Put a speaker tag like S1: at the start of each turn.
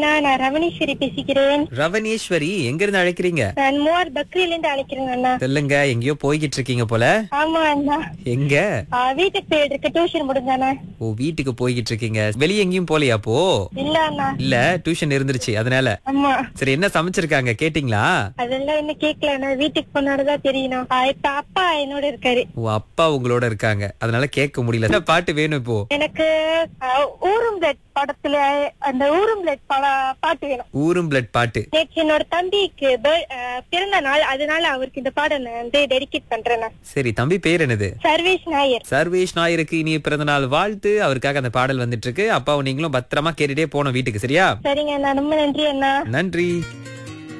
S1: அண்ணா நான் ரமணீஸ்வரி பேசிக்கிறேன்
S2: ரவனேஸ்வரி எங்க இருந்து அழைக்கிறீங்க
S1: நான் மூவார் பக்ரில இருந்து அழைக்கிறேன் அண்ணா
S2: சொல்லுங்க எங்கேயோ போய்கிட்டு இருக்கீங்க போல
S1: ஆமா அண்ணா
S2: எங்க
S1: ஆ, வீட்டுக்கு போயிட்டு இருக்க டியூஷன் முடிஞ்சானே
S2: ஓ வீட்டுக்கு போய்கிட்டு இருக்கீங்க வெளிய எங்கேயும் போலையா அப்போ
S1: இல்ல அண்ணா
S2: இல்ல டியூஷன் இருந்துருச்சு அதனால
S1: ஆமா
S2: சரி என்ன சமைச்சிருக்காங்க கேட்டிங்களா
S1: அதெல்லாம் என்ன கேக்கல அண்ணா வீட்டுக்கு போனாலதான் தெரியணும் ஆ, இப்ப அப்பா என்னோட இருக்காரு
S2: ஓ அப்பா உங்களோட இருக்காங்க அதனால கேட்க முடியல என்ன பாட்டு வேணும் இப்போ
S1: எனக்கு ஆ, ஊரும் பிளட் படத்துல அந்த ஊரும் பிளட் பாட்டு வேணும்
S2: ஊரும் பிளட் பாட்டு
S1: நேற்று என்னோட தம்பிக்கு bir- ஆ, பிறந்த நாள் அதனால அவருக்கு இந்த பாடம் நான் வந்து டெடிகேட் பண்றேன் நான்.
S2: சரி தம்பி பேர் என்னது
S1: சர்வேஷ் நாயர்
S2: சர்வேஷ் நாயருக்கு இனிய பிறந்த நாள் வாழ்த்து அவருக்காக அந்த பாடல் வந்துட்டு இருக்கு அப்பாவும் நீங்களும் பத்திரமா கேட்டுட்டே போனோம் வீட்டுக்கு சரியா
S1: சரிங்க அண்ணா ரொம்ப நன்றி அண்ணா
S2: நன்றி